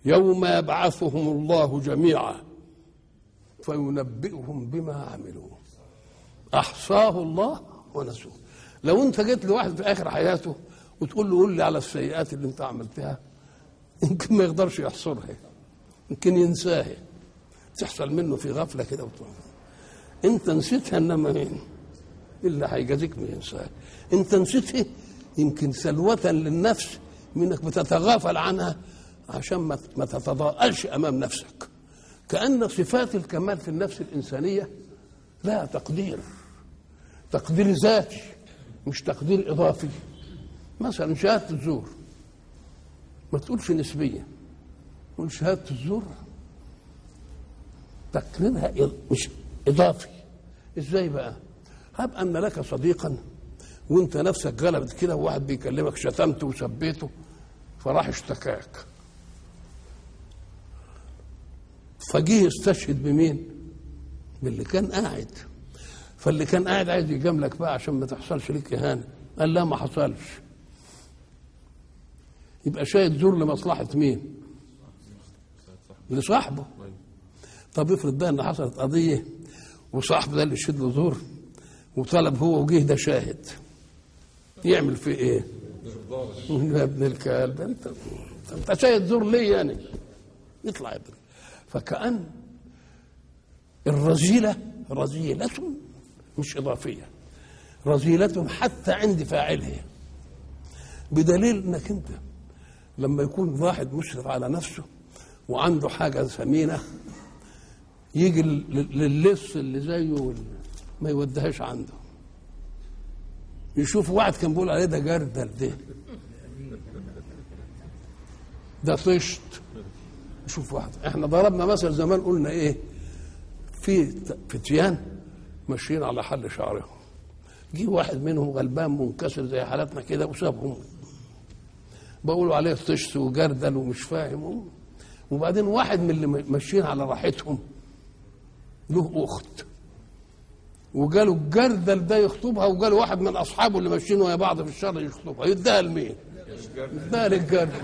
يوم يبعثهم الله جميعا فينبئهم بما عملوا احصاه الله ونسوه لو انت جيت لواحد في اخر حياته وتقول له قول لي على السيئات اللي انت عملتها يمكن ما يقدرش يحصرها يمكن ينساها تحصل منه في غفله كده وتروح انت نسيتها انما مين اللي هيجازيك ما ينساها انت نسيتها يمكن سلوة للنفس منك بتتغافل عنها عشان ما ما تتضاءلش امام نفسك كان صفات الكمال في النفس الانسانيه لا تقدير تقدير ذاتي مش تقدير اضافي مثلا شهاده الزور ما تقولش نسبيه تقول شهاده الزور تقديرها إض- مش اضافي ازاي بقى هب ان لك صديقا وانت نفسك غلبت كده وواحد بيكلمك شتمته وسبيته فراح اشتكاك فجه يستشهد بمين باللي كان قاعد فاللي كان قاعد عايز يجاملك بقى عشان ما تحصلش ليك اهانه قال لا ما حصلش يبقى شاهد زور لمصلحه مين لصاحبه طب افرض بقى ان حصلت قضيه وصاحبه ده اللي شد له زور وطلب هو وجه ده شاهد يعمل فيه ايه؟ يا ابن الكلب انت انت شاهد زور ليه يعني؟ يطلع يا ابني فكأن الرذيلة رذيلة مش إضافية رذيلة حتى عند فاعلها بدليل انك انت لما يكون واحد مشرف على نفسه وعنده حاجة ثمينة يجي لل- للص اللي زيه وال- ما يوديهاش عنده يشوف واحد كان بيقول عليه ده جردل ده ده طشت شوف واحد احنا ضربنا مثل زمان قلنا ايه في ت- فتيان ماشيين على حل شعرهم جه واحد منهم غلبان منكسر زي حالتنا كده وسابهم بقولوا عليه طشت وجردل ومش فاهم وبعدين واحد من اللي ماشيين على راحتهم له اخت وجاله الجردل ده يخطبها وجاله واحد من اصحابه اللي ماشيين ويا بعض في الشر يخطبها يديها لمين؟ يديها للجردل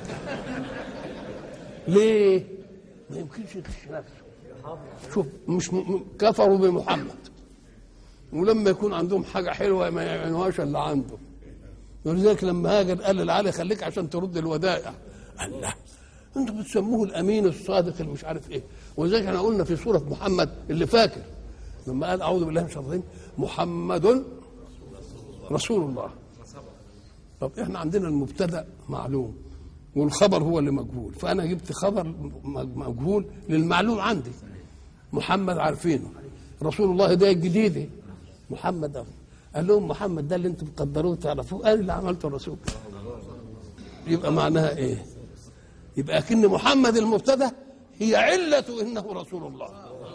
ليه؟ ما يمكنش يغش نفسه شوف مش م... م- كفروا بمحمد ولما يكون عندهم حاجه حلوه ما يعينوهاش الا عنده ولذلك لما هاجر قال للعلي خليك عشان ترد الودائع قال لا انتوا بتسموه الامين الصادق اللي مش عارف ايه ولذلك احنا قلنا في سوره محمد اللي فاكر لما قال اعوذ بالله من الشيطان الرجيم محمد رسول الله طب احنا عندنا المبتدا معلوم والخبر هو اللي مجهول فانا جبت خبر م- مجهول للمعلوم عندي محمد عارفينه رسول الله ده الجديد محمد ده. قال لهم محمد ده اللي انتم بتقدروه تعرفوه قال اللي عملته الرسول يبقى معناها ايه يبقى اكن محمد المبتدا هي علة انه رسول الله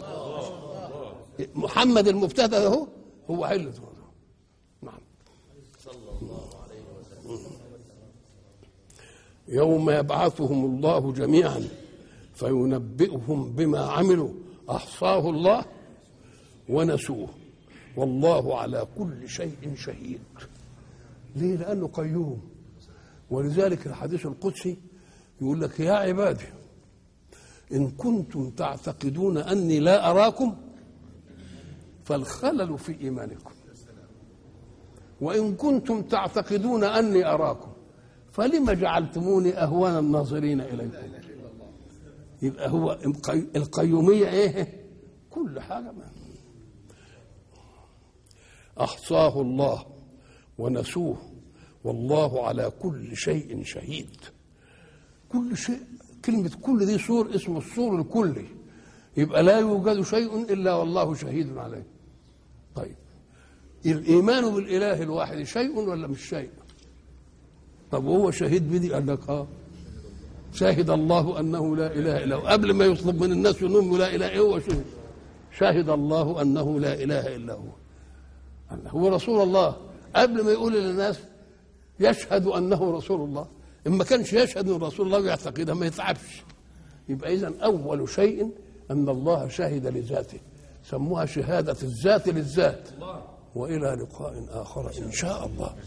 محمد المبتدا ده هو هو علة نعم يوم يبعثهم الله جميعا فينبئهم بما عملوا احصاه الله ونسوه والله على كل شيء شهيد ليه لانه قيوم ولذلك الحديث القدسي يقول لك يا عبادي ان كنتم تعتقدون اني لا اراكم فالخلل في ايمانكم وان كنتم تعتقدون اني اراكم فلم جعلتموني اهون الناظرين اليكم يبقى هو القي- القيوميه ايه كل حاجه ما احصاه الله ونسوه والله على كل شيء شهيد كل شيء كلمة كل دي سور اسمه السور الكلي يبقى لا يوجد شيء إلا والله شهيد عليه طيب الإيمان بالإله الواحد شيء ولا مش شيء طب وهو شهيد بدي قال لك اه شهد الله أنه لا إله إلا هو قبل ما يطلب من الناس أنهم لا إله إلا هو شهد شهد الله أنه لا إله إلا هو قال هو رسول الله قبل ما يقول للناس يشهد انه رسول الله ان ما كانش يشهد انه رسول الله ويعتقدها ما يتعبش يبقى اذا اول شيء ان الله شهد لذاته سموها شهاده الذات للذات والى لقاء اخر ان شاء الله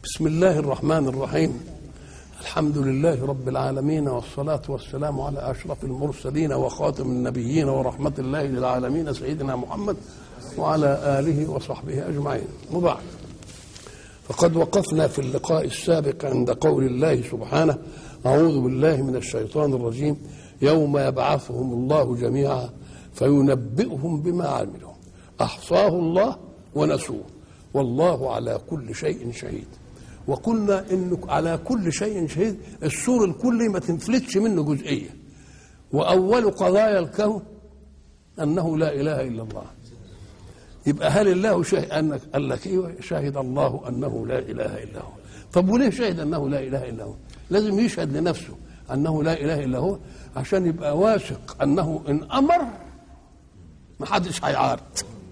بسم الله الرحمن الرحيم الحمد لله رب العالمين والصلاة والسلام على أشرف المرسلين وخاتم النبيين ورحمة الله للعالمين سيدنا محمد وعلى آله وصحبه أجمعين وبعد فقد وقفنا في اللقاء السابق عند قول الله سبحانه أعوذ بالله من الشيطان الرجيم يوم يبعثهم الله جميعا فينبئهم بما عملوا أحصاه الله ونسوه والله على كل شيء شهيد وقلنا انه على كل شيء شهيد السور الكلي ما تنفلتش منه جزئيه واول قضايا الكون انه لا اله الا الله يبقى هل الله شهد انك قال لك ايوه شهد الله انه لا اله الا هو طب وليه شهد انه لا اله الا هو لازم يشهد لنفسه انه لا اله الا هو عشان يبقى واثق انه ان امر ما حدش هيعارض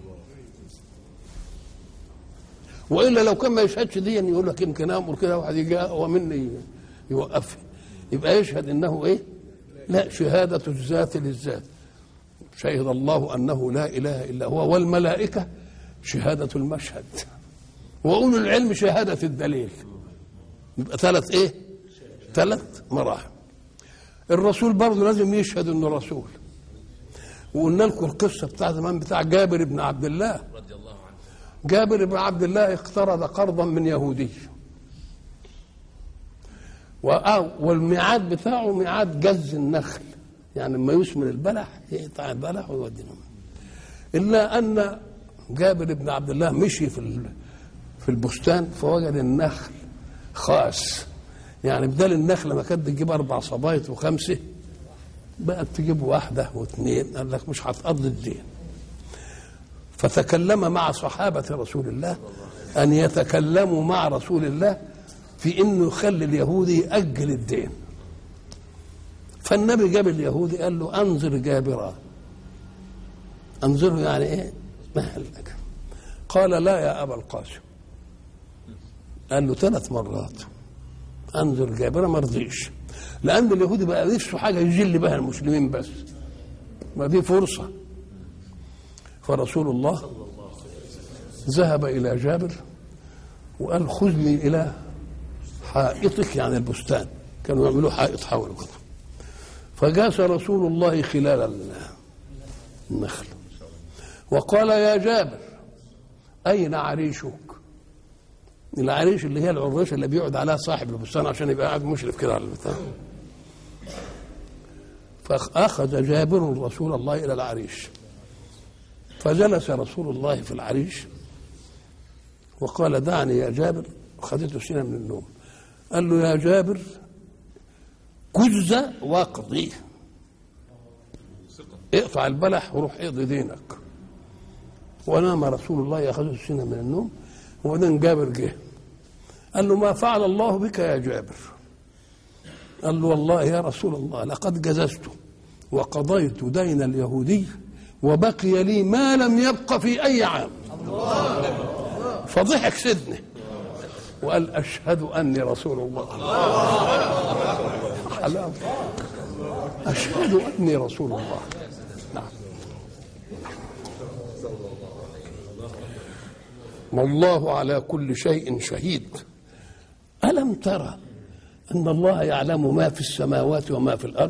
والا لو كان ما يشهدش دي يقول لك يمكن امر كده واحد يجي اقوى مني يوقفني يبقى يشهد انه ايه؟ لا شهاده الذات للذات شهد الله انه لا اله الا هو والملائكه شهاده المشهد واولو العلم شهاده الدليل يبقى ثلاث ايه؟ ثلاث مراحل الرسول برضه لازم يشهد انه رسول وقلنا لكم القصه بتاع زمان بتاع جابر بن عبد الله جابر بن عبد الله اقترض قرضا من يهودي والميعاد بتاعه ميعاد جز النخل يعني لما يثمر البلح يقطع البلح ويودي الا ان جابر بن عبد الله مشي في في البستان فوجد النخل خاص يعني بدل النخله ما كانت تجيب اربع صبايط وخمسه بقت تجيب واحده واثنين قال لك مش هتقضي الدين فتكلم مع صحابة رسول الله أن يتكلموا مع رسول الله في أنه يخلي اليهودي يأجل الدين فالنبي جاب اليهودي قال له أنظر جابرا أنظره يعني إيه مهلك قال لا يا أبا القاسم قال له ثلاث مرات أنظر جابرا ما رضيش لأن اليهودي بقى نفسه حاجة يجل بها المسلمين بس ما دي فرصة فرسول الله ذهب إلى جابر وقال خذني إلى حائطك يعني البستان كانوا يعملوا حائط حوله كده فجاس رسول الله خلال النخل وقال يا جابر أين عريشك العريش اللي هي العريش اللي بيقعد عليها صاحب البستان عشان يبقى قاعد مشرف كده على البتاع فأخذ جابر رسول الله إلى العريش فجلس رسول الله في العريش وقال دعني يا جابر خدته سنة من النوم قال له يا جابر كز واقضي اقطع البلح وروح اقضي دينك ونام رسول الله ياخذه سنة من النوم وبعدين جابر جه قال له ما فعل الله بك يا جابر قال له والله يا رسول الله لقد جززت وقضيت دين اليهودي وبقي لي ما لم يبق في أي عام فضحك سيدنا وقال أشهد أني رسول الله حلال أشهد أني رسول الله نعم والله على كل شيء شهيد ألم ترى أن الله يعلم ما في السماوات وما في الأرض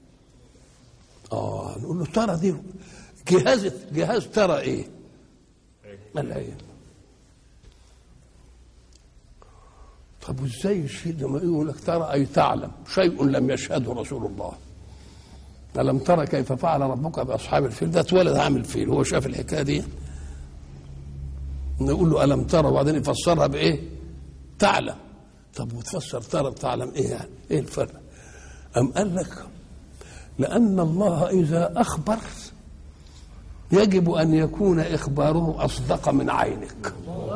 آه نقول له ترى دي جهاز جهاز ترى ايه العين طب وازاي الشيء لما يقول لك ترى اي تعلم شيء لم يشهده رسول الله ألم ترى كيف فعل ربك بأصحاب الفيل ده اتولد عامل فيل هو شاف الحكاية دي نقول له ألم ترى وبعدين يفسرها بإيه تعلم طب وتفسر ترى تعلم إيه يعني إيه الفرق أم قال لك لأن الله إذا أخبر يجب أن يكون إخباره أصدق من عينك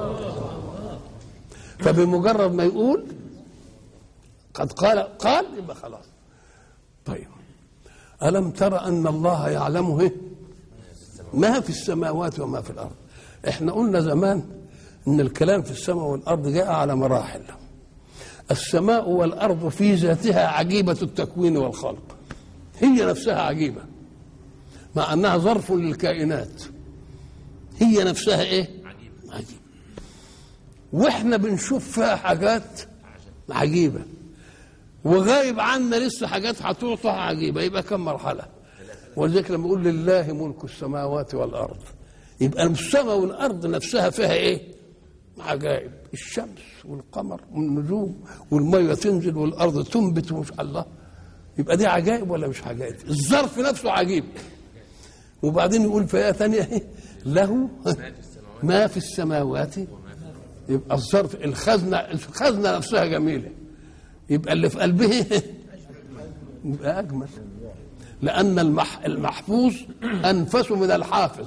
فبمجرد ما يقول قد قال قال يبقى خلاص طيب ألم ترى أن الله يعلمه ما في السماوات وما في الأرض احنا قلنا زمان ان الكلام في السماء والارض جاء على مراحل السماء والارض في ذاتها عجيبه التكوين والخلق هي نفسها عجيبه مع انها ظرف للكائنات هي نفسها ايه عجيب واحنا بنشوف فيها حاجات عجيبه وغايب عنا لسه حاجات هتعطى عجيبه يبقى كم مرحله ولذلك لما يقول لله ملك السماوات والارض يبقى السماء والارض نفسها فيها ايه؟ عجائب الشمس والقمر والنجوم والميه تنزل والارض تنبت ومش الله يبقى دي عجائب ولا مش عجائب؟ الظرف نفسه عجيب وبعدين يقول في ايه ثانيه إيه؟ له ما في السماوات يبقى الظرف الخزنه الخزنه نفسها جميله يبقى اللي في قلبه يبقى اجمل لان المح المحفوظ انفس من الحافظ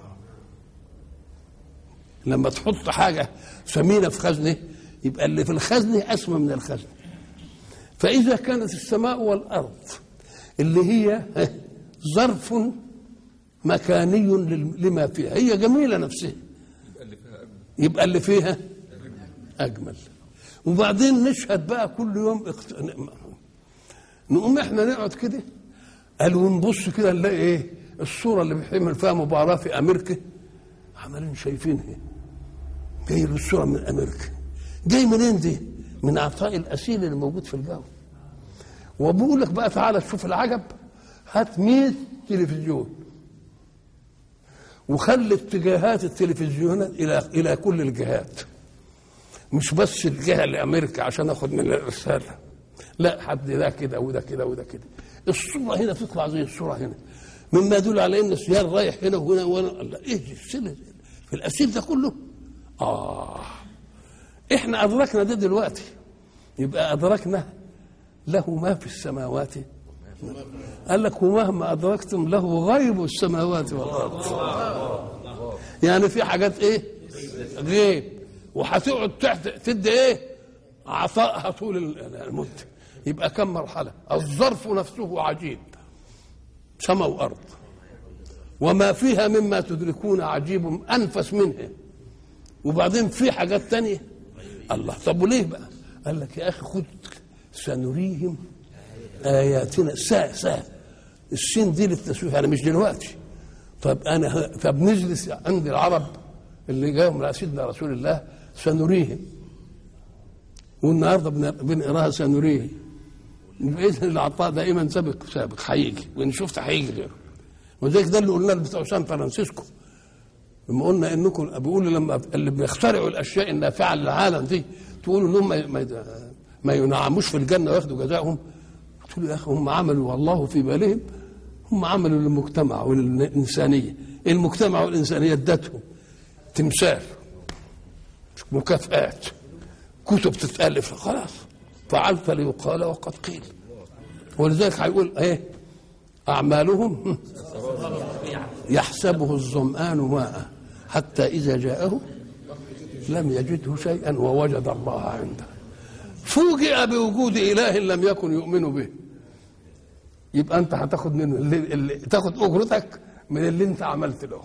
لما تحط حاجه ثمينه في خزنه يبقى اللي في الخزنه اسمى من الخزنه فاذا كانت السماء والارض اللي هي ظرف مكاني لما فيها هي جميله نفسها يبقى اللي فيها اجمل وبعدين نشهد بقى كل يوم اخت... نقوم احنا نقعد كده قالوا ونبص كده نلاقي ايه الصوره اللي بيحمل فيها مباراه في امريكا عمالين شايفينها جاي له الصوره من امريكا جاي منين دي؟ من عطاء الاسيل اللي موجود في الجو وبقول لك بقى تعالى شوف العجب هات 100 تلفزيون وخلي اتجاهات التلفزيونات الى الى كل الجهات مش بس الجهه لامريكا عشان اخد من الرساله لا حد ده كده وده كده وده كده الصوره هنا تطلع زي الصوره هنا مما يدل على ان السيار رايح هنا وهنا وانا الله ايه دي السنة دي؟ في الاسير ده كله اه احنا ادركنا ده دلوقتي يبقى ادركنا له ما في السماوات قال لك ومهما ادركتم له غيب السماوات والارض يعني في حاجات ايه غيب وهتقعد تحت تدي ايه عطائها طول المده يبقى كم مرحله الظرف نفسه عجيب سماء وارض وما فيها مما تدركون عجيب انفس منها وبعدين في حاجات تانية الله طب وليه بقى قال لك يا اخي خد سنريهم اياتنا ساعة ساعة السين دي للتسويف انا مش دلوقتي طب انا طب نجلس عند العرب اللي جاهم على سيدنا رسول الله سنريهم والنهارده بنقراها سنريه باذن العطاء دائما سابق سابق هيجي وان شفت هيجي غيره وذلك ده اللي قلنا بتوع سان فرانسيسكو لما قلنا انكم بيقولوا لما اللي بيخترعوا الاشياء النافعه للعالم دي تقولوا انهم ما, ما, ما ينعموش في الجنه وياخدوا جزائهم قلت له يا اخي هم عملوا والله في بالهم هم عملوا للمجتمع وللانسانيه المجتمع والانسانيه ادتهم تمثال مكافآت كتب تتالف خلاص فعلت ليقال وقد قيل ولذلك هيقول ايه اعمالهم يحسبه الظمآن ماء حتى اذا جاءه لم يجده شيئا ووجد الله عنده فوجئ بوجود اله لم يكن يؤمن به يبقى انت هتاخد منه اللي, اللي تاخد اجرتك من اللي انت عملت له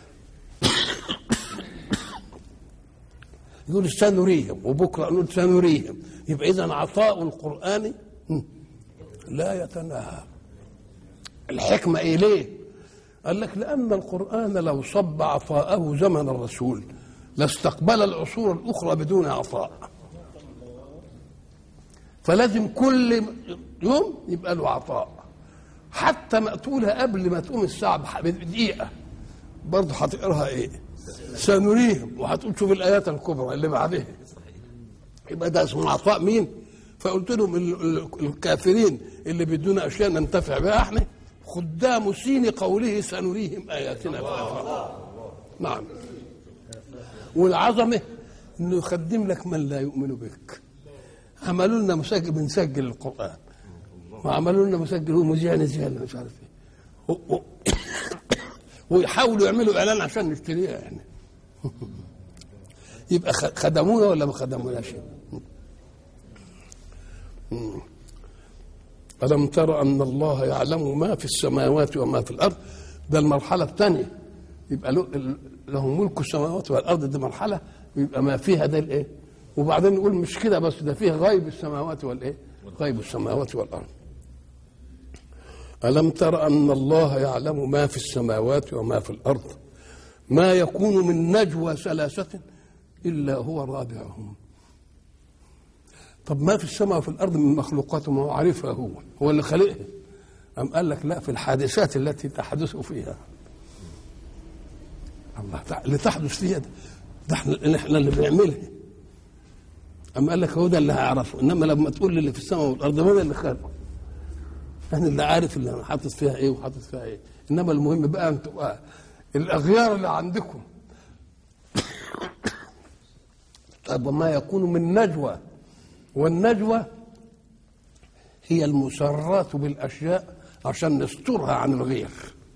يقول سنريهم وبكره نقول سنريهم يبقى اذا عطاء القران لا يتناهى الحكمه ايه ليه قال لك لان القران لو صب عطاءه زمن الرسول لاستقبل العصور الاخرى بدون عطاء فلازم كل يوم يبقى له عطاء حتى مقتولها قبل ما تقوم الساعه بدقيقه برضه هتقراها ايه سنريهم وهتقول شوف الايات الكبرى اللي بعدها يبقى ده اسمه عطاء مين فقلت لهم الكافرين اللي بيدونا اشياء ننتفع بها احنا خدام سين قوله سنريهم اياتنا في الافاق نعم والعظمه انه يخدم لك من لا يؤمن بك عملوا لنا مسجل بنسجل القران وعملوا لنا مسجل هو مذيع نزيع مش عارف ايه ويحاولوا يعملوا اعلان عشان نشتريها يعني يبقى خدمونا ولا ما خدموناش ألم تر أن الله يعلم ما في السماوات وما في الأرض ده المرحلة الثانية يبقى له ملك السماوات والأرض دي مرحلة يبقى ما فيها ده الإيه وبعدين نقول مش كده بس ده فيه غيب السماوات والإيه غيب السماوات والأرض ألم تر أن الله يعلم ما في السماوات وما في الأرض ما يكون من نجوى ثلاثة إلا هو رابعهم طب ما في السماء وفي الأرض من مخلوقات ما هو عارفها هو هو اللي خلقها أم قال لك لا في الحادثات التي تحدث فيها الله اللي تحدث فيها ده, ده احنا احنا اللي بنعملها أم قال لك هو ده اللي هيعرفه إنما لما تقول لي اللي في السماء والأرض ما ده اللي خلقه انا اللي عارف اللي انا حاطط فيها ايه وحاطط فيها ايه انما المهم بقى انتوا بقى الاغيار اللي عندكم طب وما يكون من نجوى والنجوى هي المسرات بالاشياء عشان نسترها عن الغير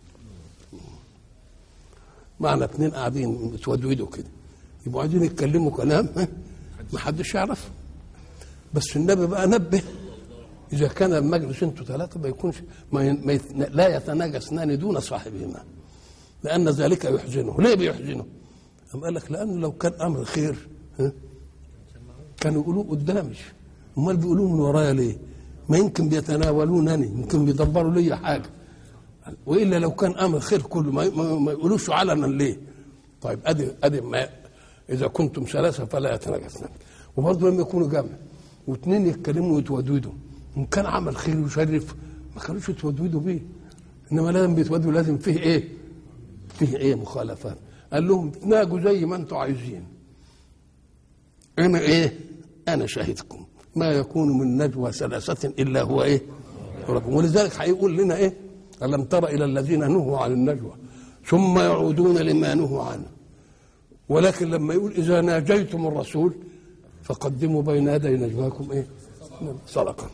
معنى اتنين قاعدين متودودوا كده يبقوا عايزين يتكلموا كلام ما حدش يعرف بس النبي بقى نبه إذا كان المجلس أنتم ثلاثة ما يكونش ما ي... ما يت... لا يتناجى اثنان دون صاحبهما لأن ذلك يحزنه ليه بيحزنه؟ أم قال لك لأنه لو كان أمر خير ها؟ كانوا يقولوه قدامي أمال بيقولوه من ورايا ليه؟ ما يمكن بيتناولونني يمكن بيدبروا لي حاجة وإلا لو كان أمر خير كله ما, ما... ما يقولوش علنا ليه؟ طيب أدي أدي ما إذا كنتم ثلاثة فلا يتناجى اثنان وبرضه لما يكونوا جمع واثنين يتكلموا ويتودودوا ان كان عمل خير ويشرف ما كانوش يتودودوا بيه انما لازم بيتودوا لازم فيه ايه؟ فيه ايه مخالفات قال لهم تناجوا زي ما انتم عايزين انا ايه؟ انا شاهدكم ما يكون من نجوى ثلاثة الا هو ايه؟ ربهم ولذلك هيقول لنا ايه؟ ألم تر إلى الذين نهوا عن النجوى ثم يعودون لما نهوا عنه ولكن لما يقول إذا ناجيتم الرسول فقدموا بين يدي نجواكم ايه؟ صدقة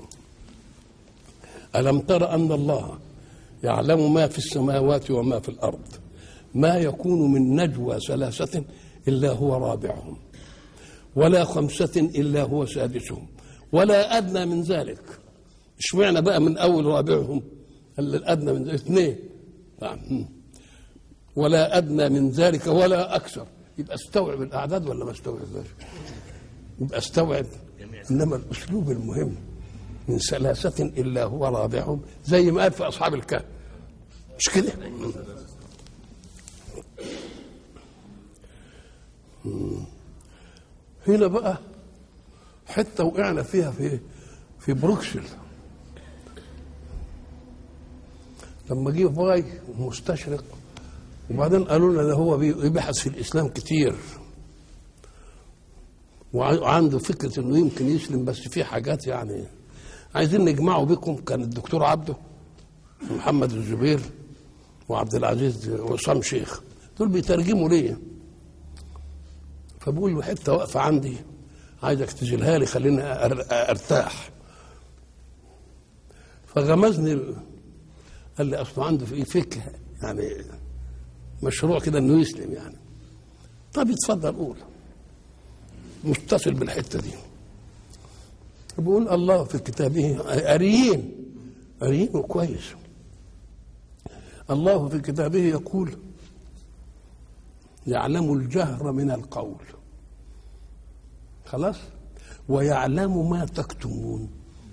ألم تر أن الله يعلم ما في السماوات وما في الأرض ما يكون من نجوى ثلاثة إلا هو رابعهم ولا خمسة إلا هو سادسهم ولا أدنى من ذلك اشمعنى بقى من أول رابعهم الأدنى من ذلك اثنين ولا أدنى من ذلك ولا أكثر يبقى استوعب الأعداد ولا ما استوعبهاش يبقى استوعب انما الاسلوب المهم من ثلاثة إلا هو رابعهم زي ما قال في أصحاب الكهف مش كده؟ هنا بقى حتة وقعنا فيها في في بروكسل لما جه باي مستشرق وبعدين قالوا لنا ده هو بيبحث في الإسلام كتير وعنده فكرة انه يمكن يسلم بس في حاجات يعني عايزين نجمعه بكم كان الدكتور عبده محمد الزبير وعبد العزيز وسام شيخ دول بيترجموا ليا فبقول له حته واقفه عندي عايزك تجيلها لي خليني ارتاح فغمزني قال لي اصله عنده في فكره يعني مشروع كده انه يسلم يعني طب اتفضل قول متصل بالحته دي بيقول الله في كتابه أريين أريين كويس الله في كتابه يقول يعلم الجهر من القول خلاص ويعلم ما تكتمون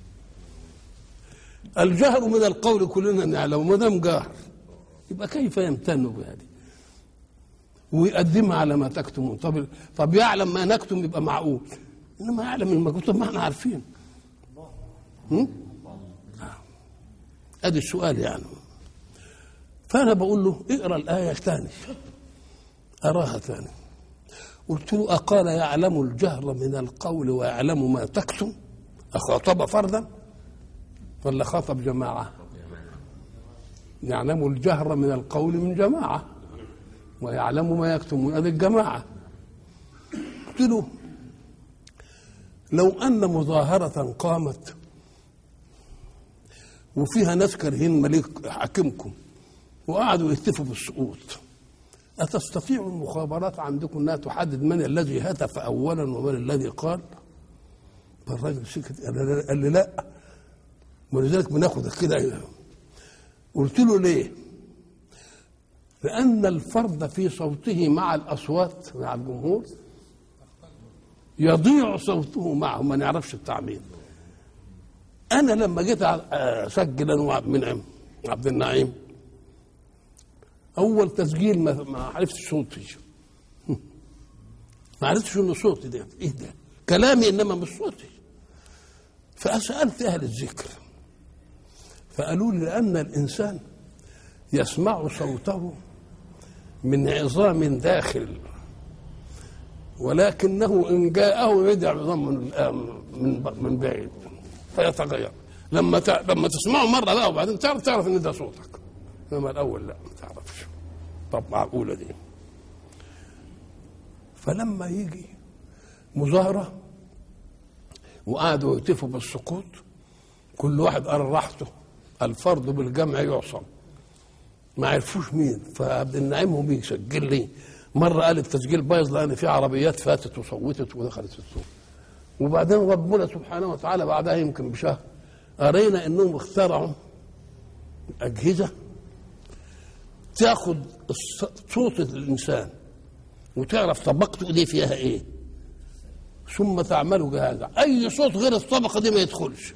الجهر من القول كلنا نعلم ما دام جاهر يبقى كيف يمتن بهذه ويقدمها على ما تكتمون طب طب يعلم ما نكتم يبقى معقول انما يعلم المكتوب طب ما احنا عارفين ادي السؤال يعني فانا بقول له اقرا الايه ثاني اراها ثاني قلت له اقال يعلم الجهر من القول ويعلم ما تكتم اخاطب فردا ولا خاطب جماعه يعلم الجهر من القول من جماعه ويعلم ما يكتمون هذه الجماعة قلت له لو أن مظاهرة قامت وفيها ناس كارهين مليك حاكمكم وقعدوا يهتفوا بالسقوط أتستطيع المخابرات عندكم أنها تحدد من الذي هتف أولا ومن الذي قال فالراجل سكت قال لي لا ولذلك بناخد كده قلت له ليه؟ لأن الفرد في صوته مع الأصوات مع الجمهور يضيع صوته معه ما نعرفش التعبير أنا لما جيت أسجل أنا وعبد المنعم عبد النعيم أول تسجيل ما ما عرفتش صوتي ما عرفتش انه صوتي ده ايه ده كلامي انما مش صوتي فسالت اهل الذكر فقالوا لي لان الانسان يسمع صوته من عظام داخل ولكنه ان جاءه يدع عظام من من من بعيد فيتغير لما ت... لما تسمعه مره بقى وبعدين تعرف تعرف ان ده صوتك انما الاول لا ما تعرفش طب معقوله دي فلما يجي مظاهره وقعدوا يهتفوا بالسقوط كل واحد قال راحته الفرد بالجمع يعصم ما عرفوش مين فعبد النعيم هو بيسجل لي مره قال التسجيل بايظ لان في عربيات فاتت وصوتت ودخلت في السوق وبعدين ربنا سبحانه وتعالى بعدها يمكن بشهر قرينا انهم اخترعوا اجهزه تاخد صوت الانسان وتعرف طبقته دي فيها ايه ثم تعمله جهازا اي صوت غير الطبقه دي ما يدخلش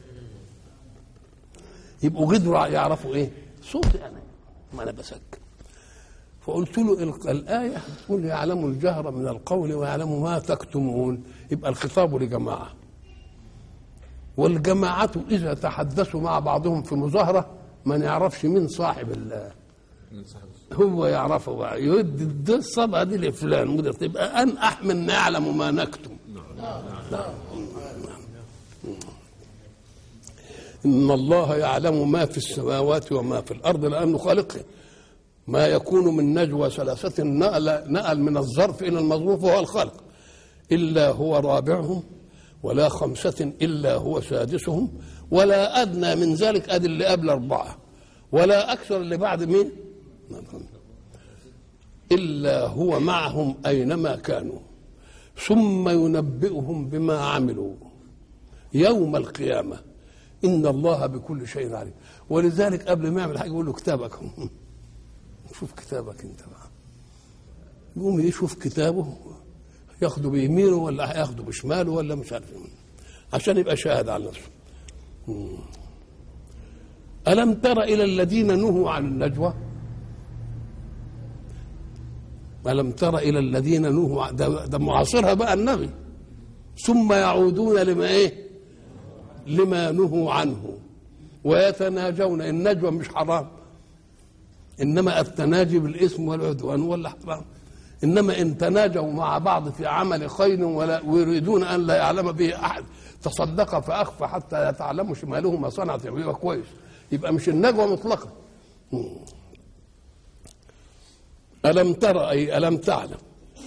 يبقوا قدروا يعرفوا ايه صوتي انا ما انا بسجل فقلت له الآية تقول يعلم الجهر من القول ويعلم ما تكتمون يبقى الخطاب لجماعة والجماعة إذا تحدثوا مع بعضهم في مظاهرة ما نعرفش مين صاحب ال هو يعرفه بقى يودي الصبغة دي لفلان وده تبقى أن أحمل نعلم ما نكتم لا. إن الله يعلم ما في السماوات وما في الأرض لأنه خالقه ما يكون من نجوى ثلاثة نقل, نقل من الظرف إلى المظروف وهو الخلق إلا هو رابعهم ولا خمسة إلا هو سادسهم ولا أدنى من ذلك أدي اللي قبل أربعة ولا أكثر اللي بعد مين إلا هو معهم أينما كانوا ثم ينبئهم بما عملوا يوم القيامة إن الله بكل شيء عليم ولذلك قبل ما يعمل حاجة يقول له كتابك شوف كتابك انت بقى يقوم يشوف كتابه ياخده بيمينه ولا هياخده بشماله ولا مش عارف عشان يبقى شاهد على نفسه ألم تر إلى الذين نهوا عن النجوى ألم تر إلى الذين نهوا ده, ده معاصرها بقى النبي ثم يعودون لما إيه لما نهوا عنه ويتناجون النجوى مش حرام انما التناجي بالاثم والعدوان ولا حرام انما ان تناجوا مع بعض في عمل خير ولا ويريدون ان لا يعلم به احد تصدق فاخفى حتى يتعلموا شماله ما صنعت يبقى كويس يبقى مش النجوى مطلقا الم ترى اي الم تعلم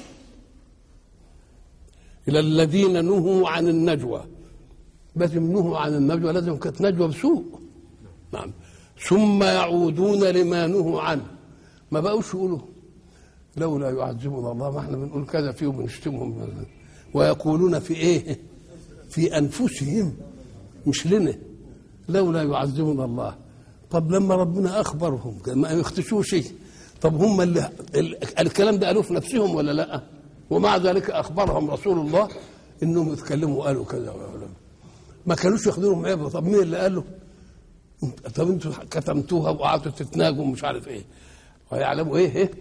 الى الذين نهوا عن النجوى لازم نهوا عن النجوى لازم كانت نجوى بسوء نعم ثم يعودون لما نهوا عنه ما بقوش يقولوا لولا يعذبنا الله ما احنا بنقول كذا فيه وبنشتمهم ويقولون في ايه في انفسهم مش لنا لولا يعذبنا الله طب لما ربنا اخبرهم ما يختشوش طب هم اللي الكلام ده قالوه في نفسهم ولا لا ومع ذلك اخبرهم رسول الله انهم يتكلموا قالوا كذا ما كانوش ياخذونهم عبره طب مين اللي قال له طب انتوا كتمتوها وقعدتوا تتناجوا ومش عارف ايه ويعلموا ايه ايه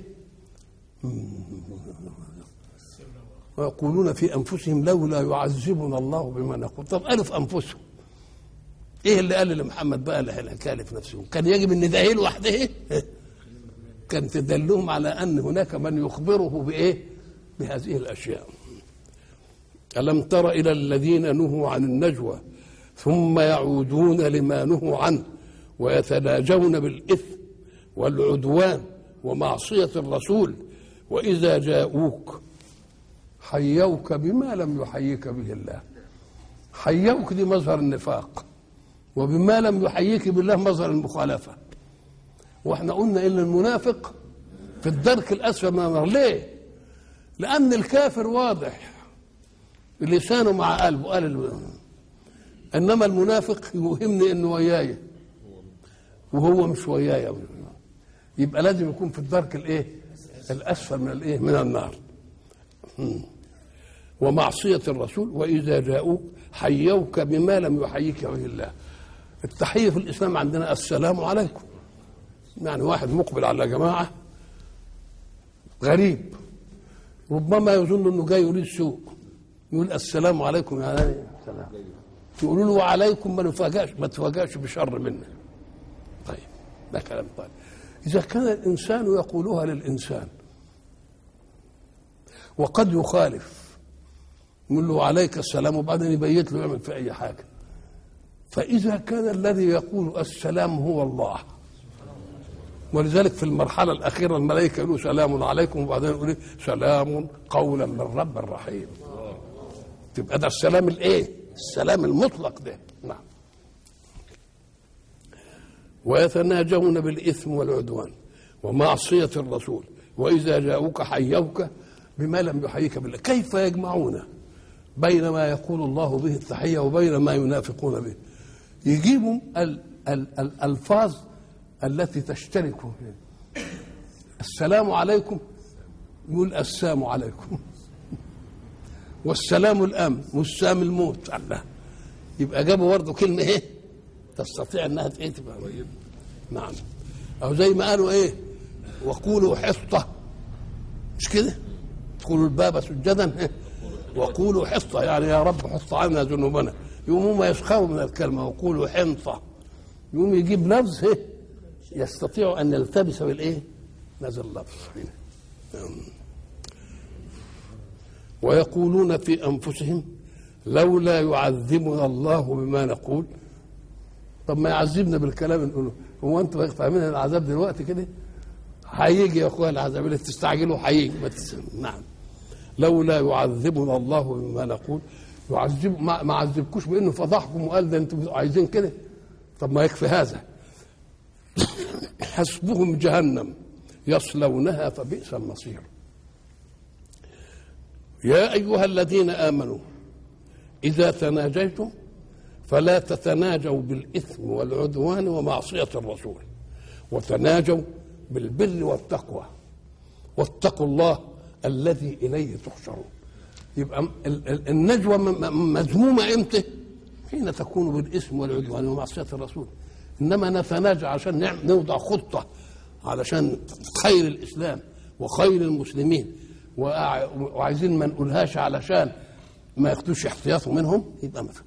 ويقولون في انفسهم لولا يعذبنا الله بما نقول طب قالوا في انفسهم ايه اللي قال لمحمد بقى الحكايه في نفسهم كان يجب ان ده لوحده ايه كان تدلهم على ان هناك من يخبره بايه بهذه الاشياء الم تر الى الذين نهوا عن النجوى ثم يعودون لما نهوا عنه ويتناجون بالإثم والعدوان ومعصية الرسول وإذا جاءوك حيوك بما لم يحييك به الله حيوك دي مظهر النفاق وبما لم يحييك بالله مظهر المخالفة واحنا قلنا ان المنافق في الدرك الاسفل من النار ليه لان الكافر واضح لسانه مع قلبه قال انما المنافق يوهمني انه وياي وهو مش وياي يبقى لازم يكون في الدرك الايه الاسفل من الايه من النار ومعصيه الرسول واذا جاءوك حيوك بما لم يحييك به الله التحيه في الاسلام عندنا السلام عليكم يعني واحد مقبل على جماعه غريب ربما يظن انه جاي يريد سوء يقول السلام عليكم يا علي السلام يقولوا له وعليكم ما نفاجأش ما تفاجأش بشر منا طيب ده كلام طيب إذا كان الإنسان يقولها للإنسان وقد يخالف يقول له عليك السلام وبعدين يبيت له يعمل في أي حاجة فإذا كان الذي يقول السلام هو الله ولذلك في المرحلة الأخيرة الملائكة يقولوا سلام عليكم وبعدين يقولوا إيه؟ سلام قولا من رب الرحيم تبقى ده السلام الايه؟ السلام المطلق ده نعم ويتناجون بالإثم والعدوان ومعصية الرسول وإذا جاءوك حيوك بما لم يحييك بالله كيف يجمعون بين ما يقول الله به التحية وبين ما ينافقون به يجيبوا ال- ال- الألفاظ التي تشترك السلام عليكم يقول السلام عليكم والسلام الامن والسام الموت الله يبقى جابوا برضه كلمه ايه تستطيع انها ايه تبقى نعم او زي ما قالوا ايه وقولوا حصه مش كده ادخلوا الباب سجدا إيه؟ وقولوا حصه يعني يا رب حط عنا ذنوبنا يقوموا ما يسخروا من الكلمه وقولوا حنطه يقوم يجيب لفظ ايه يستطيع ان يلتبس بالايه نزل لفظ هنا نعم. ويقولون في انفسهم لولا يعذبنا الله بما نقول طب ما يعذبنا بالكلام اللي نقوله هو انتوا فاهمين العذاب دلوقتي كده هيجي يا اخويا العذاب اللي تستعجلوا هيجي ما تس... نعم لولا يعذبنا الله بما نقول يعذب ما, ما عذبكوش بانه فضحكم وقال ده انتوا عايزين كده طب ما يكفي هذا حسبهم جهنم يصلونها فبئس المصير يا ايها الذين امنوا اذا تناجيتم فلا تتناجوا بالاثم والعدوان ومعصيه الرسول وتناجوا بالبر والتقوى واتقوا الله الذي اليه تحشرون يبقى ال- ال- النجوى م- م- مذمومه امتى؟ حين تكون بالاثم والعدوان ومعصيه الرسول انما نتناجى عشان نعم- نوضع خطه علشان خير الاسلام وخير المسلمين وأع- وعايزين ما نقولهاش علشان ما ياخدوش احتياطهم منهم يبقى ما في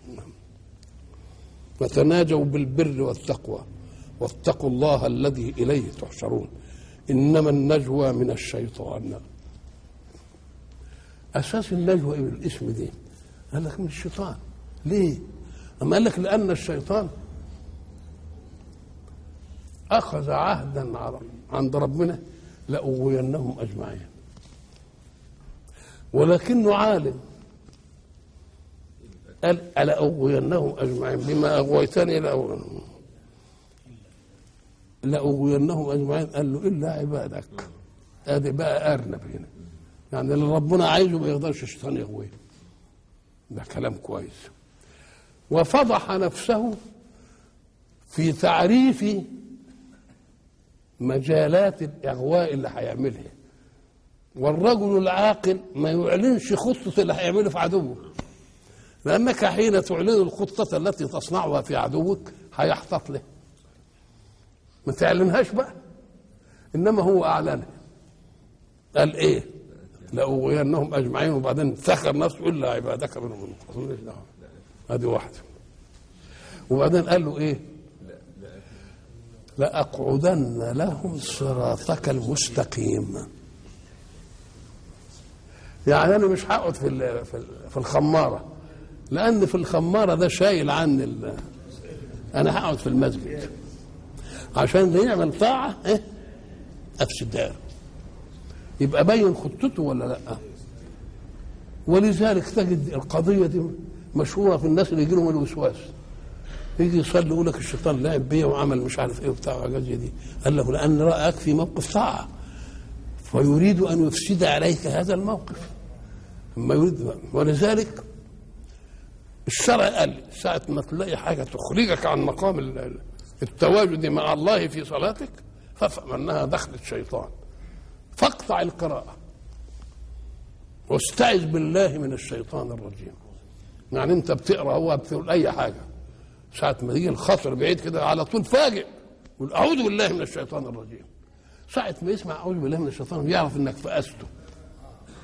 وتناجوا بالبر والتقوى واتقوا الله الذي اليه تحشرون انما النجوى من الشيطان اساس النجوى ايه الاسم دي قال لك من الشيطان ليه اما قال لك لان الشيطان اخذ عهدا على- عند ربنا لاغوينهم اجمعين ولكنه عالم قال ألا أغوينهم أجمعين بما أغويتني لأغوينهم لأغوينهم أجمعين قال له إلا عبادك ادي بقى أرنب هنا يعني اللي ربنا عايزه ما يقدرش الشيطان يغويه ده كلام كويس وفضح نفسه في تعريف مجالات الإغواء اللي هيعملها والرجل العاقل ما يعلنش خطة اللي هيعمله في عدوه لأنك حين تعلن الخطة التي تصنعها في عدوك هيحتط له ما تعلنهاش بقى إنما هو أعلنها قال إيه لأغوينهم أجمعين وبعدين ذكر نفسه إلا عبادك منهم المخلصين ماليش دعوة هذه واحدة وبعدين قال له إيه لأقعدن لهم صراطك المستقيم يعني انا مش هقعد في ال- في ال- في الخماره لان في الخماره ده شايل عني ال- انا هقعد في المسجد عشان اللي يعمل طاعه ايه افسدها يبقى بين خطته ولا لا ولذلك تجد القضيه دي مشهوره في الناس اللي يجي لهم الوسواس يجي يصلي يقول لك الشيطان لعب بيا وعمل مش عارف ايه وبتاع وحاجات زي دي قال له لان راك في موقف طاعه ويريد ان يفسد عليك هذا الموقف ما يريد ولذلك الشرع قال ساعة ما تلاقي حاجة تخرجك عن مقام ال- ال- التواجد مع الله في صلاتك فافهم انها دخلة شيطان فاقطع القراءة واستعذ بالله من الشيطان الرجيم يعني انت بتقرا هو بتقول اي حاجه ساعة ما يجي الخطر بعيد كده على طول فاجئ قول اعوذ بالله من الشيطان الرجيم ساعة ما يسمع اعوذ بالله من الشيطان يعرف انك فأسته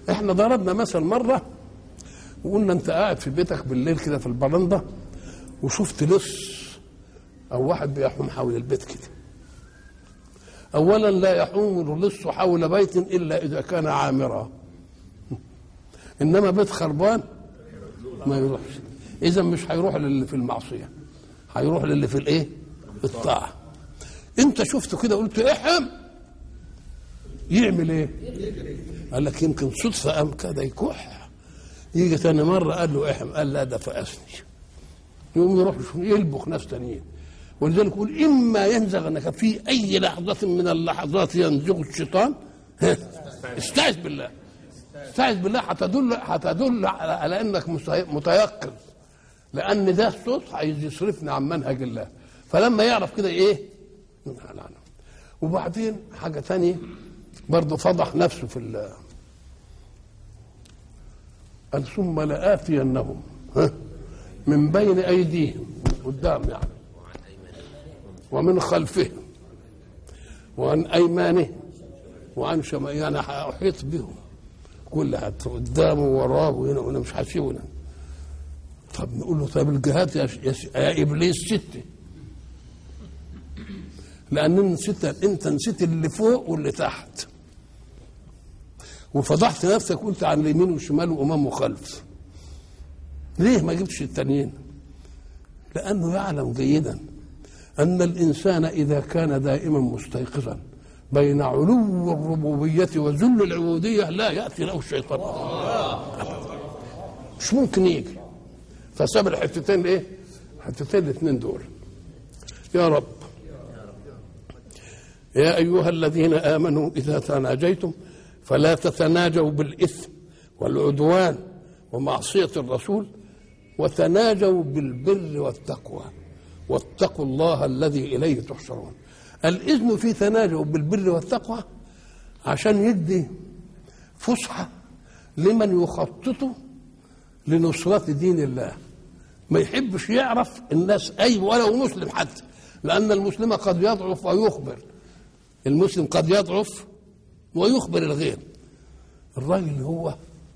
احنا ضربنا مثل مره وقلنا انت قاعد في بيتك بالليل كده في البرندة وشفت لص او واحد بيحوم حول البيت كده اولا لا يحوم اللص حول بيت الا اذا كان عامرا انما بيت خربان ما يروحش اذا مش هيروح للي في المعصيه هيروح للي في الايه الطاعه انت شفته كده قلت احم يعمل ايه قال لك يمكن صدفه قام كده يكح يجي ثاني مره قال له احم قال لا ده فاسني يقوم يروح يلبخ ناس تانيين ولذلك يقول اما ينزغنك في اي لحظه من اللحظات ينزغ الشيطان ها، استعذ بالله استعذ بالله هتدل هتدل على, على انك مستي- متيقظ لان ده الصوت عايز يصرفني عن منهج الله فلما يعرف كده ايه لا لا لا. وبعدين حاجه ثانيه برضه فضح نفسه في ال قال ثم لآتينهم ها من بين أيديهم من قدام يعني ومن خلفهم وعن أيمانهم وعن شمال يعني أحيط بهم كل حد قدامه وراه وهنا وهنا مش هسيبنا طب نقول له طب الجهات يا, يا, يا ابليس ستة لان نسيت انت نسيت اللي فوق واللي تحت وفضحت نفسك قلت عن اليمين والشمال وامام وخلف ليه ما جبتش التانيين لانه يعلم جيدا ان الانسان اذا كان دائما مستيقظا بين علو الربوبيه وذل العبوديه لا ياتي له الشيطان مش ممكن يجي فساب الحتتين ايه الحتتين الاثنين دول يا رب يا ايها الذين امنوا اذا تناجيتم فلا تتناجوا بالاثم والعدوان ومعصيه الرسول وتناجوا بالبر والتقوى واتقوا الله الذي اليه تحشرون الاذن في تناجوا بالبر والتقوى عشان يدي فسحه لمن يخطط لنصرة دين الله ما يحبش يعرف الناس أي ولو مسلم حتى لأن المسلم قد يضعف ويخبر المسلم قد يضعف ويخبر الغير الراجل اللي هو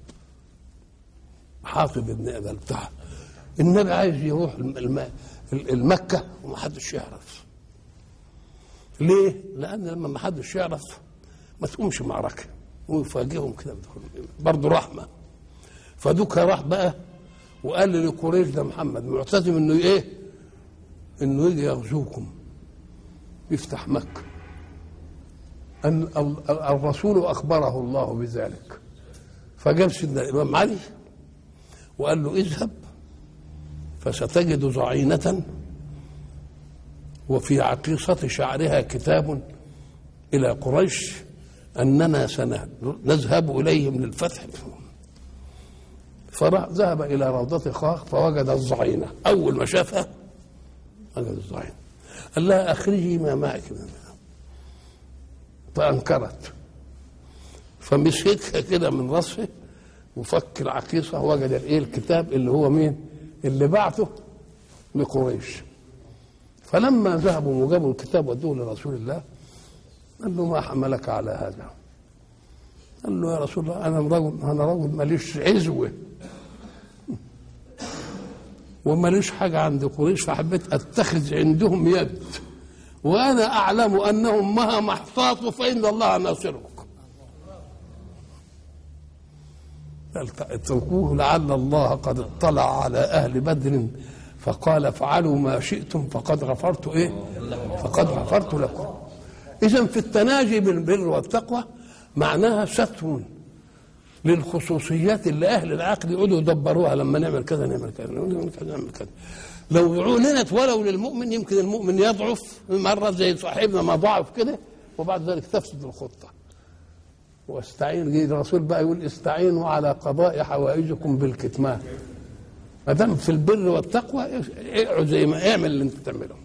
حاطب ابن أبا بتاع النبي عايز يروح الم- المكة ومحدش يعرف ليه؟ لأن لما محدش يعرف ما تقومش معركة ويفاجئهم كده برضه رحمة فدوكا راح بقى وقال لقريش ده محمد معتزم انه ايه؟ انه يجي يغزوكم يفتح مكه ان ال- ال- الرسول اخبره الله بذلك فجاب سيدنا الامام علي وقال له اذهب فستجد ضعينة وفي عقيصة شعرها كتاب إلى قريش أننا سنذهب إليهم للفتح فذهب إلى روضة خاخ فوجد الضعينة أول ما شافها وجد الضعينة قال لها أخرجي ما معك من الماء فأنكرت فمسكها كده من راسه وفك العقيصة وجد الايه الكتاب اللي هو مين اللي بعته لقريش فلما ذهبوا وجابوا الكتاب ودوه لرسول الله قال له ما حملك على هذا قال له يا رسول الله انا رجل انا رجل ماليش عزوه وماليش حاجه عند قريش فحبيت اتخذ عندهم يد وانا اعلم انهم مهما احتاطوا فان الله ناصرك اتركوه لعل الله قد اطلع على اهل بدر فقال افعلوا ما شئتم فقد غفرت ايه فقد غفرت لكم اذا في التناجي بالبر والتقوى معناها ستر للخصوصيات اللي اهل العقل يقعدوا يدبروها لما نعمل كذا نعمل كذا نعمل كذا نعمل كذا لو اعلنت ولو للمؤمن يمكن المؤمن يضعف مره زي صاحبنا ما ضعف كده وبعد ذلك تفسد الخطه واستعين جه الرسول بقى يقول استعينوا على قضاء حوائجكم بالكتمان ما دام في البر والتقوى اقعد زي ما اعمل اللي انت تعمله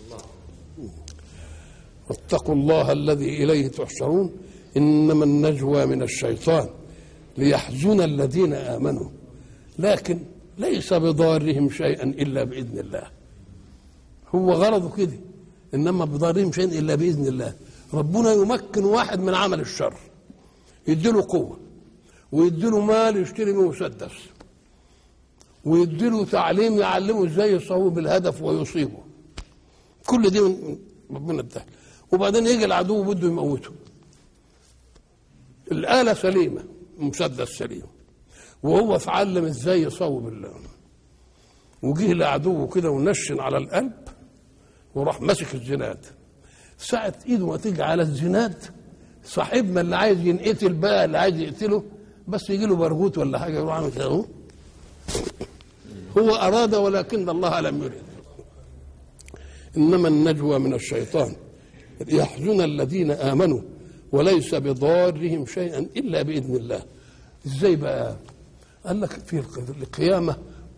واتقوا الله الذي اليه تحشرون انما النجوى من الشيطان ليحزن الذين امنوا لكن ليس بضارهم شيئا الا باذن الله هو غرضه كده انما بضارهم شيئا الا باذن الله ربنا يمكن واحد من عمل الشر يديله قوه ويديله مال يشتري به مسدس ويديله تعليم يعلمه ازاي يصوب الهدف ويصيبه كل دي من ربنا اداها وبعدين يجي العدو بده يموته الآلة سليمة مسدس سليم وهو اتعلم ازاي يصوب الله وجه لعدوه كده ونشن على القلب وراح ماسك الزناد ساعة ايده ما تيجي على الزناد صاحبنا اللي عايز ينقتل بقى اللي عايز يقتله بس يجي له برغوت ولا حاجه يروح عامل كده اهو هو اراد ولكن الله لم يرد انما النجوى من الشيطان ليحزن الذين امنوا وليس بضارهم شيئا الا باذن الله ازاي بقى قال لك في القيامه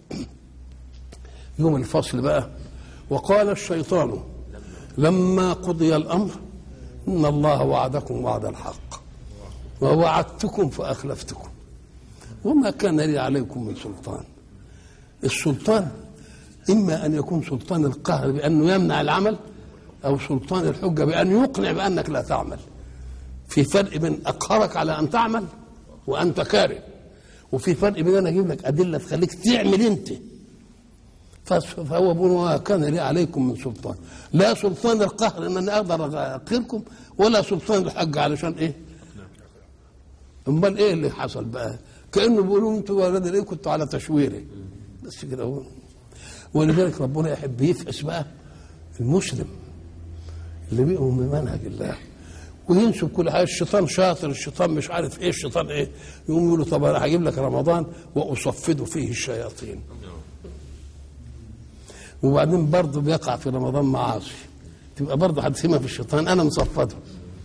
يوم الفصل بقى وقال الشيطان لما قضي الامر ان الله وعدكم وعد الحق ووعدتكم فاخلفتكم وما كان لي عليكم من سلطان السلطان اما ان يكون سلطان القهر بانه يمنع العمل او سلطان الحجه بان يقنع بانك لا تعمل في فرق بين اقهرك على ان تعمل وانت كاره وفي فرق بين انا اجيب لك ادله تخليك تعمل انت فهو بيقول ما كان لي عليكم من سلطان لا سلطان القهر ان انا اقدر اقهركم ولا سلطان الحج علشان ايه امال ايه اللي حصل بقى كانه بيقولوا انتوا ولاد الايه كنتوا على تشويري بس كده هو ولذلك ربنا يحب يفقس بقى المسلم اللي بيؤمن بمنهج الله وينسب كل حاجه الشيطان شاطر الشيطان مش عارف ايه الشيطان ايه يقوم يقول له طب انا هجيب لك رمضان واصفد فيه الشياطين وبعدين برضه بيقع في رمضان معاصي تبقى برضه هتسمع في الشيطان انا مصفده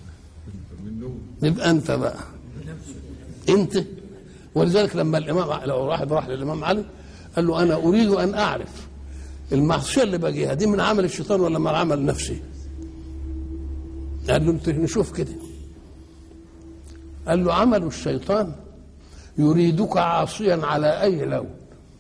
يبقى انت بقى انت ولذلك لما الامام لو واحد راح للامام علي قال له انا اريد ان اعرف المعصيه اللي باجيها دي من عمل الشيطان ولا من عمل نفسي قال له انت نشوف كده قال له عمل الشيطان يريدك عاصيا على اي لون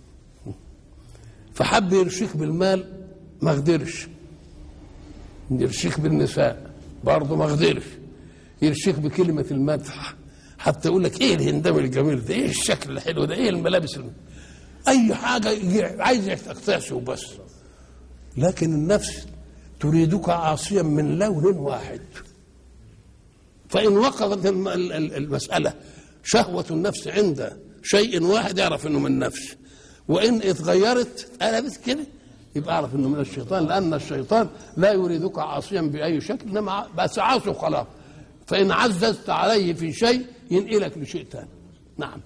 فحب يرشيك بالمال ما قدرش يرشيك بالنساء برضه ما قدرش يرشيك بكلمة المدح حتى يقول لك ايه الهندام الجميل ده ايه الشكل الحلو ده ايه الملابس الم... اي حاجة عايز يقتعش وبس لكن النفس تريدك عاصيا من لون واحد فإن وقفت المسألة شهوة النفس عند شيء واحد يعرف انه من نفس وان اتغيرت قلبت كده يبقى اعرف انه من الشيطان لان الشيطان لا يريدك عاصيا باي شكل انما بس عاصي وخلاص فان عززت عليه في شيء ينقلك لشيء ثاني نعم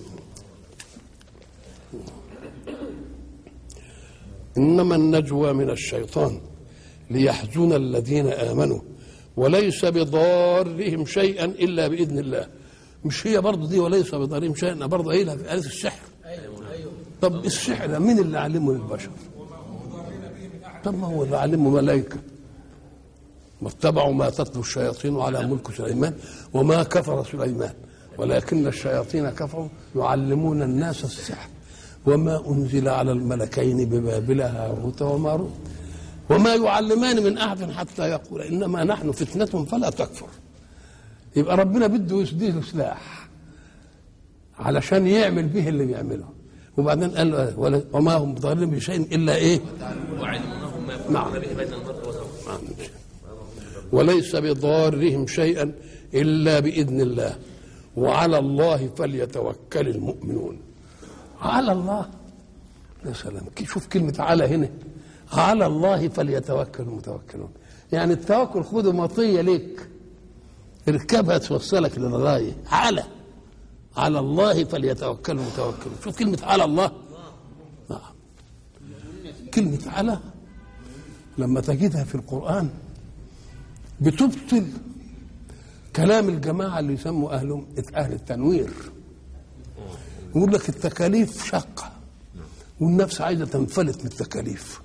انما النجوى من الشيطان ليحزن الذين امنوا وليس بضارهم شيئا الا باذن الله مش هي برضه دي وليس بضارهم شيئا برضه قايلها في آية السحر طب السحر ده مين اللي علمه للبشر؟ طب ما هو اللي علمه ملائكه واتبعوا ما تتلو الشياطين على ملك سليمان وما كفر سليمان ولكن الشياطين كفروا يعلمون الناس السحر وما انزل على الملكين ببابل هاروت وماروت وما يعلمان من احد حتى يقول انما نحن فتنه فلا تكفر يبقى ربنا بده يسديه سلاح علشان يعمل به اللي بيعمله وبعدين قال وما هم بضارين بشيء الا ايه؟ وعلمهم ما يفعلون نعم. به بين المرء وزوجه وليس بضارهم شيئا الا باذن الله وعلى الله فليتوكل المؤمنون على الله يا سلام شوف كلمه على هنا على الله فليتوكل المتوكلون يعني التوكل خده مطيه ليك اركبها توصلك للغايه على على الله فليتوكل المتوكلون شوف كلمه على الله نعم كلمه على لما تجدها في القران بتبطل كلام الجماعة اللي يسموا أهلهم أهل التنوير يقول لك التكاليف شاقة والنفس عايزة تنفلت من التكاليف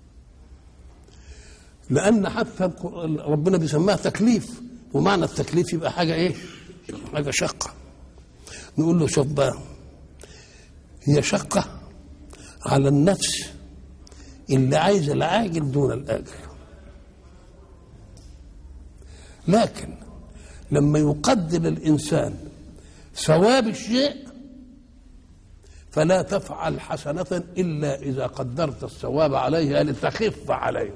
لأن حتى القرآن- ربنا بيسماها تكليف ومعنى التكليف يبقى حاجة إيه؟ حاجة شاقة نقول له شوف بقى هي شاقة على النفس اللي عايزة العاجل دون الآجل لكن لما يقدر الانسان ثواب الشيء فلا تفعل حسنة إلا إذا قدرت الثواب عليها لتخف عليك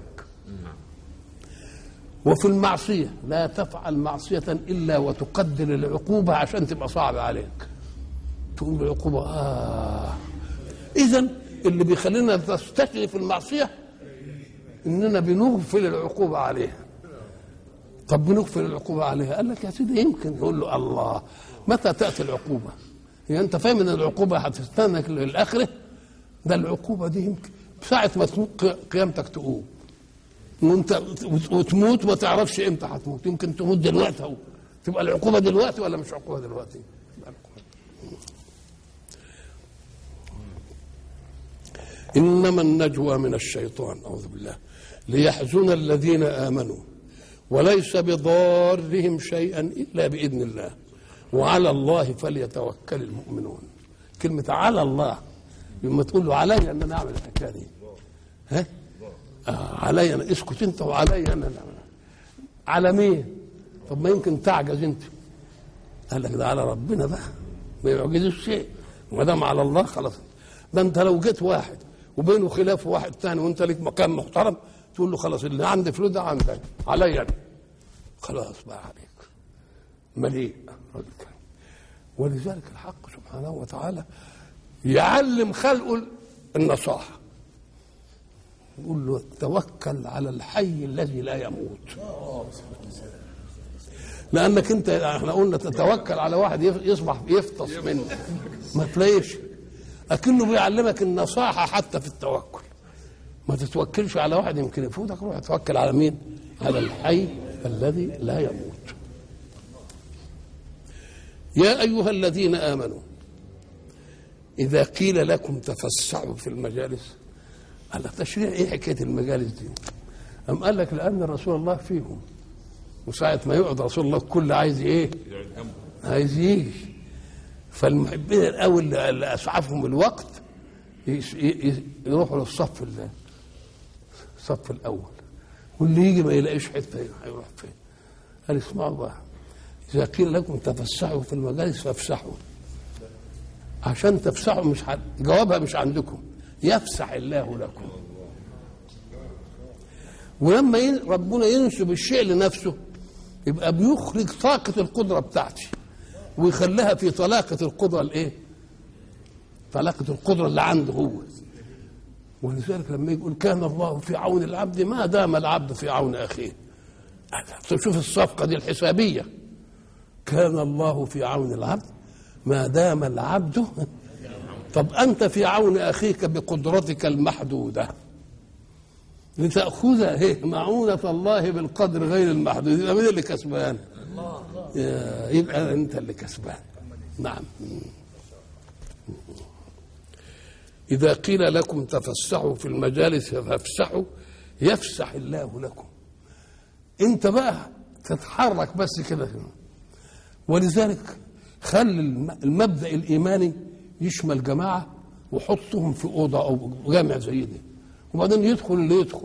وفي المعصية لا تفعل معصية إلا وتقدر العقوبة عشان تبقى صعبة عليك تقول العقوبة آه إذا اللي بيخلينا نستشرف المعصية إننا بنغفل العقوبة عليها طب بنغفل العقوبة عليها قال لك يا سيدي يمكن يقول له الله متى تأتي العقوبة هي أنت فاهم إن العقوبة هتستنى للآخرة ده العقوبة دي يمكن ساعة ما تموت قيامتك تقوم وانت وتموت ما تعرفش امتى هتموت يمكن تموت دلوقتي اهو تبقى العقوبه دلوقتي ولا مش عقوبه دلوقتي؟ انما النجوى من الشيطان اعوذ بالله ليحزن الذين امنوا وليس بضارهم شيئا الا باذن الله وعلى الله فليتوكل المؤمنون كلمه على الله لما تقول له علي ان انا اعمل الحكايه دي ها آه علي انا اسكت انت وعلي انا لا. على مين؟ طب ما يمكن تعجز انت قال لك ده على ربنا بقى ما يعجزش شيء ما دام على الله خلاص ده انت لو جيت واحد وبينه خلاف واحد ثاني وانت ليك مكان محترم تقول له خلاص اللي عندي فلوس ده عندك علي انا خلاص بقى عليك مليء رجل كريم ولذلك الحق سبحانه وتعالى يعلم خلقه النصاحه يقول له توكل على الحي الذي لا يموت لانك انت احنا قلنا تتوكل على واحد يصبح يفطس منه ما تلاقيش اكنه بيعلمك النصاحه حتى في التوكل ما تتوكلش على واحد يمكن يفوتك روح توكل على مين على الحي الذي لا يموت يا ايها الذين امنوا اذا قيل لكم تفسحوا في المجالس قال لك تشريع ايه حكايه المجالس دي؟ أم قال لك لأن رسول الله فيهم وساعة ما يقعد رسول الله الكل عايز ايه؟ عايز يجي فالمحبين الأول اللي أسعفهم الوقت يروحوا للصف الصف الأول واللي يجي ما يلاقيش حتة هيروح فين؟ قال اسمعوا بقى إذا قيل لكم تفسحوا في المجالس فافسحوا عشان تفسحوا مش حد جوابها مش عندكم يفسح الله لكم ولما ربنا ينسب الشيء لنفسه يبقى بيخرج طاقة القدرة بتاعتي ويخليها في طلاقة القدرة الايه؟ طلاقة القدرة اللي عنده هو ولذلك لما يقول كان الله في عون العبد ما دام العبد في عون اخيه شوف الصفقة دي الحسابية كان الله في عون العبد ما دام العبد طب أنت في عون أخيك بقدرتك المحدودة لتأخذ هي معونة الله بالقدر غير المحدود يبقى مين اللي كسبان؟ يبقى أنت اللي كسبان نعم إذا قيل لكم تفسحوا في المجالس فافسحوا يفسح الله لكم أنت بقى تتحرك بس كده ولذلك خلي المبدأ الإيماني يشمل جماعة وحطهم في أوضة أو جامع زي دي وبعدين يدخل اللي يدخل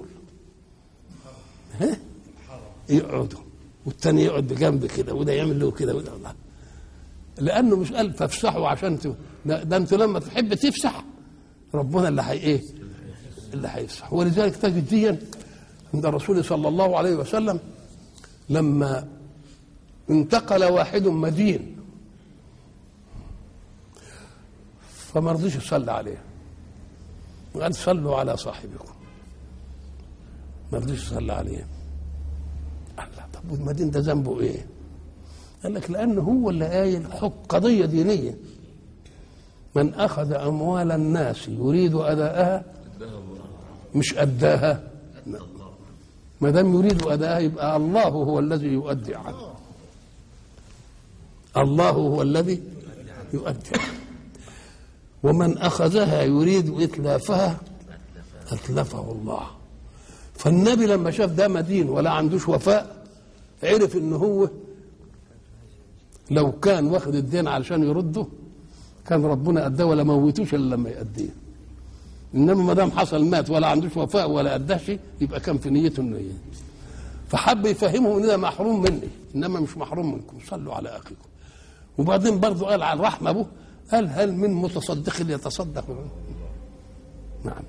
ها يقعدوا والتاني يقعد بجنب كده وده يعمل له كده وده الله لأنه مش قال فافسحوا عشان ت... ده, ده أنت لما تحب تفسح ربنا اللي هي إيه؟ اللي هيفسح ولذلك تجد ديا عند الرسول صلى الله عليه وسلم لما انتقل واحد مدين فما رضيش يصلي عليه قال صلوا على صاحبكم ما رضيش يصلي عليه قال لا طب والمدين ده ذنبه ايه؟ قال لك لانه هو اللي قايل حق قضيه دينيه من اخذ اموال الناس يريد اداءها مش اداها ما دام يريد اداءها يبقى الله هو الذي يؤدي عنه الله هو الذي يؤدي عنه ومن أخذها يريد إتلافها أتلفه الله فالنبي لما شاف ده مدين ولا عندوش وفاء عرف ان هو لو كان واخد الدين علشان يرده كان ربنا اداه ولا موتوش الا لما يأديه انما ما دام حصل مات ولا عندوش وفاء ولا اداش يبقى كان في نيته انه فحب يفهمهم ان ده محروم مني انما مش محروم منكم صلوا على اخيكم وبعدين برضه قال على الرحمة أبوه قال هل من متصدق يتصدق نعم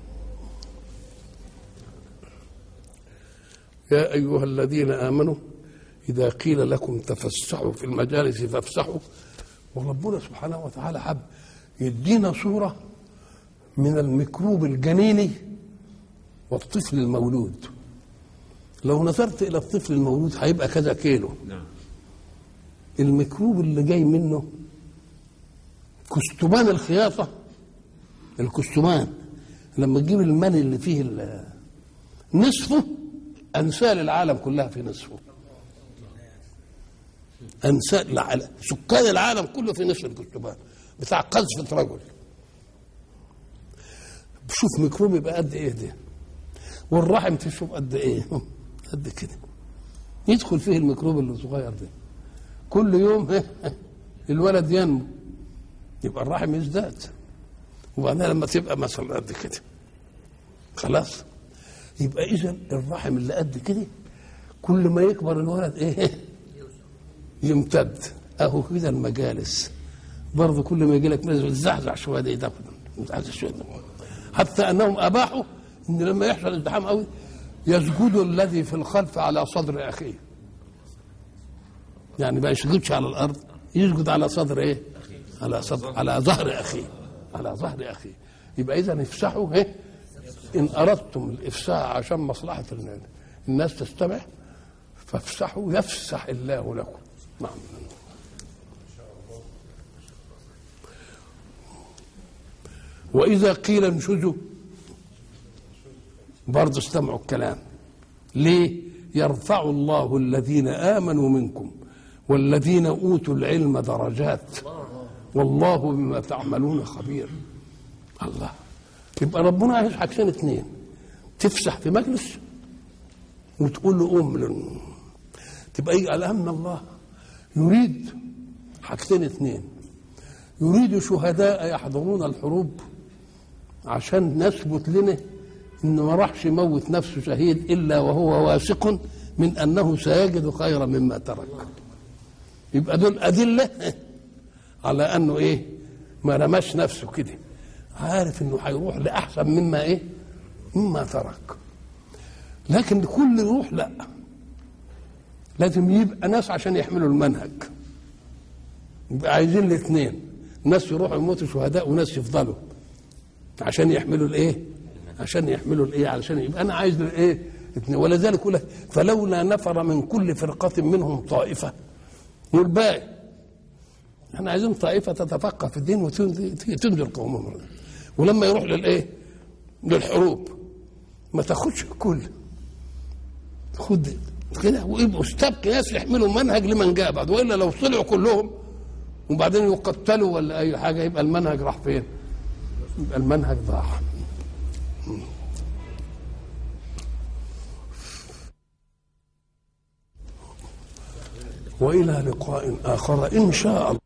يا أيها الذين آمنوا إذا قيل لكم تفسحوا في المجالس فافسحوا وربنا سبحانه وتعالى حب يدينا صورة من الميكروب الجنيني والطفل المولود لو نظرت إلى الطفل المولود هيبقى كذا كيلو نعم الميكروب اللي جاي منه كستمان الخياطة الكستمان لما تجيب المني اللي فيه ال- نصفه أنسال العالم كلها في نصفه أنسال العالم سكان العالم كله في نصف الكستمان بتاع قذفة رجل شوف ميكروب يبقى قد ايه ده والرحم تشوف قد ايه قد كده يدخل فيه الميكروب اللي صغير ده كل يوم الولد ينمو يبقى الرحم يزداد وبعدين لما تبقى مثلا قد كده خلاص يبقى اذا الرحم اللي قد كده كل ما يكبر الولد ايه يمتد اهو كده المجالس برضه كل ما يجي لك نزل تزحزح شويه ده يدخل يتزحزح شويه ده. حتى انهم اباحوا ان لما يحصل ازدحام قوي يسجد الذي في الخلف على صدر اخيه يعني ما يسجدش على الارض يسجد على صدر ايه على صدر على ظهر اخيه على ظهر اخيه يبقى اذا افسحوا ايه ان اردتم الافساح عشان مصلحه ال- الناس تستمع فافسحوا يفسح الله لكم نعم واذا قيل انشزوا برضه استمعوا الكلام ليه يرفع الله الذين امنوا منكم والذين اوتوا العلم درجات والله بما تعملون خبير الله يبقى ربنا عايز حاجتين اتنين تفسح في مجلس وتقول له قوم لن- تبقى يجي على ان الله يريد حاجتين اتنين يريد شهداء يحضرون الحروب عشان نثبت لنا انه ما راحش يموت نفسه شهيد الا وهو واثق من انه سيجد خيرا مما ترك يبقى دول ادله على انه ايه ما رماش نفسه كده عارف انه هيروح لاحسن مما ايه مما ترك لكن كل يروح لا لازم يبقى ناس عشان يحملوا المنهج يبقى عايزين الاثنين ناس يروحوا يموتوا شهداء وناس يفضلوا عشان يحملوا الايه عشان يحملوا الايه علشان يبقى انا عايز الايه اتنين. ولذلك يقول لك فلولا نفر من كل فرقه منهم طائفه والباقي احنا عايزين طائفه تتفقه في الدين وتنذر قومهم ولما يروح للايه للحروب ما تاخدش الكل خد كده ويبقوا استبق ناس يحملوا منهج لمن جاء بعد والا لو طلعوا كلهم وبعدين يقتلوا ولا اي حاجه يبقى المنهج راح فين؟ يبقى المنهج ضاع والى لقاء اخر ان شاء الله